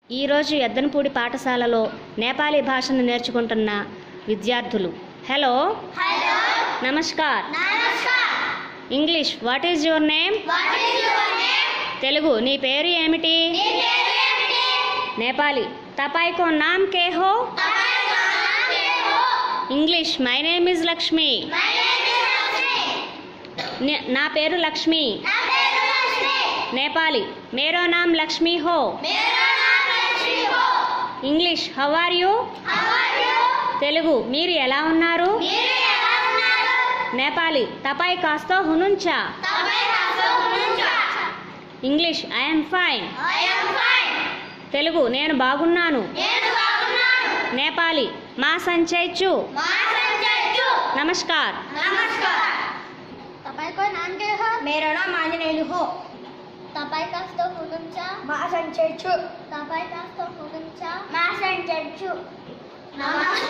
ఈరోజు ఎద్దనపూడి పాఠశాలలో నేపాలీ భాషను నేర్చుకుంటున్న విద్యార్థులు హలో Hello. నమస్కార్ Namaskar. English what is your name What is your name? Telugu నీ పేరు ఏమిటి నీ పేరు ఏమిటి? నేపాలీ తపాయికో నామ్ కే హో తమరి నామం ఏమో? English my name is Lakshmi My name is Lakshmi. నే- నా పేరు లక్ష్మి నా పేరు లక్ష్మి. నేపాలీ మేరో నామ్ లక్ష్మి హో మేరా నామ్ లక్ష్మి హో. English how are you How are you? Telugu మీరు ఎలా ఉన్నారు మీరు ఎలా ఉన్నారు? నేపాలీ తపాయి కాస్తో హునుంచా తమరి కాస్త ఉంచా. English I am fine I am fine. Telugu నేను బాగున్నాను నేను బాగున్నాను. నేపాలీ మా సంచైచు మా సంజయ్చు. నమస్కార్ नमस्कार तपाईँ को नाम के हो मेरो नाम आञ्जनेयु हो तपाईँ कस्तो हुनुहुन्छ मा सञ्चय छु तपाईँ कस्तो हुनुहुन्छ मा सन्चन्छु नमस्कार